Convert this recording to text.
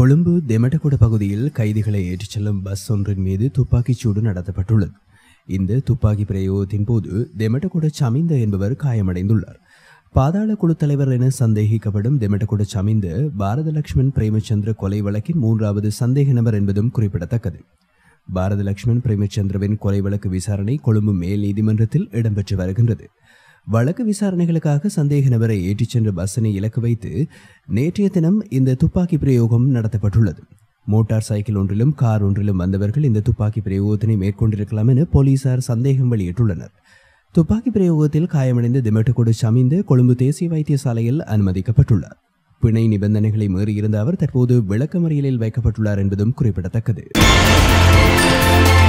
கொழும்பு தெமட்டகுட பகுதியில் கைதிகளை ஏற்றிச் செல்லும் பஸ் ஒன்றின் மீது துப்பாக்கிச் சூடு நடத்தப்பட்டுள்ளது இந்த துப்பாக்கி பிரயோகத்தின் போது தெமட்டகுட சமிந்த என்பவர் காயமடைந்துள்ளார் பாதாள குழு தலைவர் என சந்தேகிக்கப்படும் தெமட்டகுட சமிந்த பாரத லட்சுமண் பிரேமச்சந்திர கொலை வழக்கின் மூன்றாவது சந்தேக நபர் என்பதும் குறிப்பிடத்தக்கது பாரத லட்சுமண் பிரேமச்சந்திரவின் கொலை வழக்கு விசாரணை கொழும்பு மேல் நீதிமன்றத்தில் இடம்பெற்று வருகின்றது வழக்கு விசாரணைகளுக்காக சந்தேக நபரை ஏற்றிச் சென்ற பஸ்ஸினை இலக்கு வைத்து நேற்றைய தினம் இந்த துப்பாக்கி பிரயோகம் நடத்தப்பட்டுள்ளது மோட்டார் சைக்கிள் ஒன்றிலும் கார் ஒன்றிலும் வந்தவர்கள் இந்த துப்பாக்கி பிரயோகத்தினை மேற்கொண்டிருக்கலாம் என போலீசார் சந்தேகம் வெளியிட்டுள்ளனர் துப்பாக்கி பிரயோகத்தில் காயமடைந்த திமெட்டுக்கொடு சமிந்து கொழும்பு தேசிய வைத்தியசாலையில் அனுமதிக்கப்பட்டுள்ளார் பிணை நிபந்தனைகளை மீறியிருந்த அவர் தற்போது விளக்கமறியலில் வைக்கப்பட்டுள்ளார் என்பதும் குறிப்பிடத்தக்கது